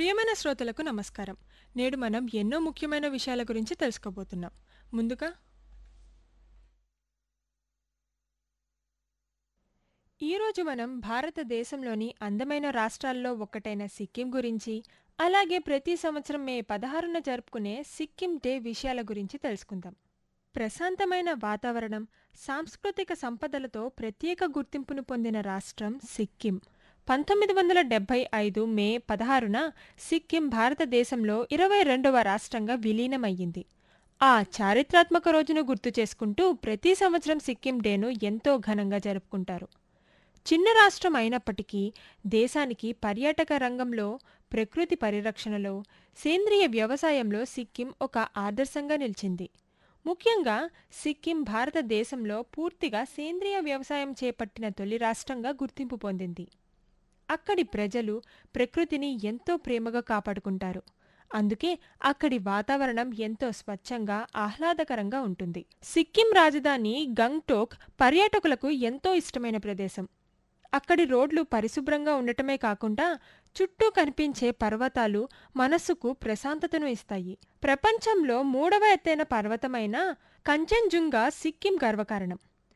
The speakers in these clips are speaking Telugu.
ప్రియమైన శ్రోతలకు నమస్కారం నేడు మనం ఎన్నో ముఖ్యమైన విషయాల గురించి తెలుసుకోబోతున్నాం ముందుగా ఈరోజు మనం భారతదేశంలోని అందమైన రాష్ట్రాల్లో ఒక్కటైన సిక్కిం గురించి అలాగే ప్రతి సంవత్సరం మే పదహారున జరుపుకునే సిక్కిం డే విషయాల గురించి తెలుసుకుందాం ప్రశాంతమైన వాతావరణం సాంస్కృతిక సంపదలతో ప్రత్యేక గుర్తింపును పొందిన రాష్ట్రం సిక్కిం పంతొమ్మిది వందల డెబ్బై ఐదు మే పదహారున సిక్కిం భారతదేశంలో ఇరవై రెండవ రాష్ట్రంగా విలీనమయ్యింది ఆ చారిత్రాత్మక రోజును గుర్తు చేసుకుంటూ ప్రతి సంవత్సరం సిక్కిం డేను ఎంతో ఘనంగా జరుపుకుంటారు చిన్న రాష్ట్రం అయినప్పటికీ దేశానికి పర్యాటక రంగంలో ప్రకృతి పరిరక్షణలో సేంద్రియ వ్యవసాయంలో సిక్కిం ఒక ఆదర్శంగా నిలిచింది ముఖ్యంగా సిక్కిం భారతదేశంలో పూర్తిగా సేంద్రియ వ్యవసాయం చేపట్టిన తొలి రాష్ట్రంగా గుర్తింపు పొందింది అక్కడి ప్రజలు ప్రకృతిని ఎంతో ప్రేమగా కాపాడుకుంటారు అందుకే అక్కడి వాతావరణం ఎంతో స్వచ్ఛంగా ఆహ్లాదకరంగా ఉంటుంది సిక్కిం రాజధాని గంగ్టోక్ పర్యాటకులకు ఎంతో ఇష్టమైన ప్రదేశం అక్కడి రోడ్లు పరిశుభ్రంగా ఉండటమే కాకుండా చుట్టూ కనిపించే పర్వతాలు మనస్సుకు ప్రశాంతతను ఇస్తాయి ప్రపంచంలో మూడవ ఎత్తైన పర్వతమైన కంచెన్జుంగా సిక్కిం గర్వకారణం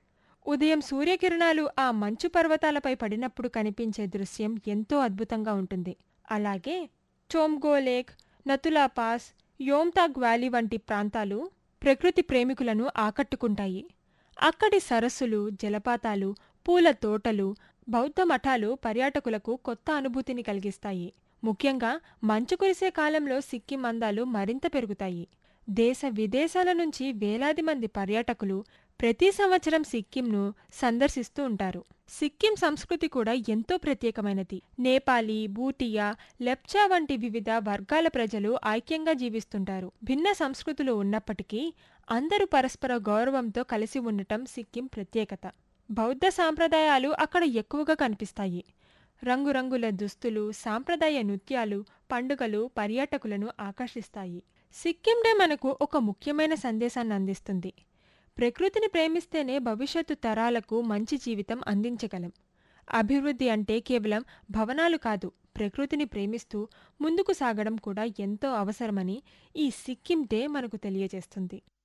ఉదయం సూర్యకిరణాలు ఆ మంచు పర్వతాలపై పడినప్పుడు కనిపించే దృశ్యం ఎంతో అద్భుతంగా ఉంటుంది అలాగే Tsomgo lake Nathula pass Yumthang valley వంటి ప్రాంతాలు ప్రకృతి ప్రేమికులను ఆకట్టుకుంటాయి అక్కడి సరస్సులు జలపాతాలు పూల తోటలు బౌద్ధ మఠాలు పర్యాటకులకు కొత్త అనుభూతిని కలిగిస్తాయి ముఖ్యంగా మంచు కురిసే కాలంలో సిక్కిం అందాలు మరింత పెరుగుతాయి దేశ విదేశాల నుంచి వేలాది మంది పర్యాటకులు ప్రతి సంవత్సరం సిక్కింను సందర్శిస్తూ ఉంటారు సిక్కిం సంస్కృతి కూడా ఎంతో ప్రత్యేకమైనది నేపాలీ బూటియా లెప్చా వంటి వివిధ వర్గాల ప్రజలు ఐక్యంగా జీవిస్తుంటారు భిన్న సంస్కృతులు ఉన్నప్పటికీ అందరూ పరస్పర గౌరవంతో కలిసి ఉండటం సిక్కిం ప్రత్యేకత బౌద్ధ సాంప్రదాయాలు అక్కడ ఎక్కువగా కనిపిస్తాయి రంగురంగుల దుస్తులు సాంప్రదాయ నృత్యాలు పండుగలు పర్యాటకులను ఆకర్షిస్తాయి సిక్కిం డే మనకు ఒక ముఖ్యమైన సందేశాన్ని అందిస్తుంది ప్రకృతిని ప్రేమిస్తేనే భవిష్యత్తు తరాలకు మంచి జీవితం అందించగలం అభివృద్ధి అంటే కేవలం భవనాలు కాదు ప్రకృతిని ప్రేమిస్తూ ముందుకు సాగడం కూడా ఎంతో అవసరమని ఈ సిక్కిం డే మనకు తెలియజేస్తుంది